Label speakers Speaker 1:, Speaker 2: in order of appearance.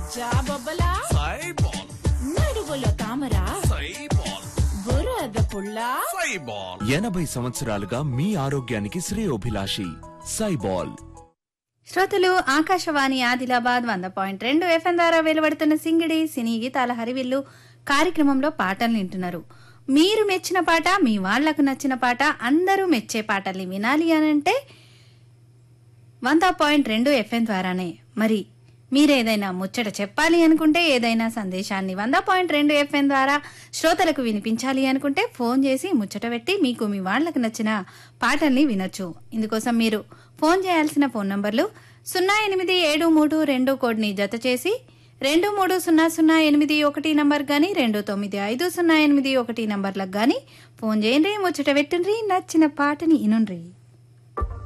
Speaker 1: జాబొబ్బలా
Speaker 2: సైబాల్
Speaker 1: నడువులో తామరా
Speaker 2: సైబాల్
Speaker 1: బురద పుల్లా
Speaker 2: సైబాల్
Speaker 3: ఎనభై సంవత్సరాలుగా మీ ఆరోగ్యానికి శ్రేయోభిలాషి సైబాల్
Speaker 4: శ్రోతలు ఆకాశవాణి ఆదిలాబాద్ వంద పాయింట్ రెండు ఎఫ్ఎం ద్వారా వెలువడుతున్న సింగిడి సినీ గీతాల హరివిల్లు కార్యక్రమంలో పాటలు వింటున్నారు మీరు మెచ్చిన పాట మీ వాళ్లకు నచ్చిన పాట అందరూ మెచ్చే పాటల్ని వినాలి అనంటే వంద పాయింట్ రెండు ఎఫ్ఎం ద్వారానే మరి మీరేదైనా ముచ్చట చెప్పాలి అనుకుంటే ఏదైనా సందేశాన్ని వంద పాయింట్ రెండు ఎఫ్ఎం ద్వారా శ్రోతలకు వినిపించాలి అనుకుంటే ఫోన్ చేసి ముచ్చట పెట్టి మీకు మీ వాళ్ళకు నచ్చిన పాటల్ని వినొచ్చు ఇందుకోసం మీరు ఫోన్ చేయాల్సిన ఫోన్ నంబర్లు సున్నా ఎనిమిది ఏడు మూడు రెండు కోడ్ని జత చేసి రెండు మూడు సున్నా సున్నా ఎనిమిది ఒకటి నంబర్ కానీ రెండు తొమ్మిది ఐదు సున్నా ఎనిమిది ఒకటి నంబర్లకు కానీ ఫోన్ చేయండి ముచ్చట పెట్టండి నచ్చిన పాటని ఇనుండ్రి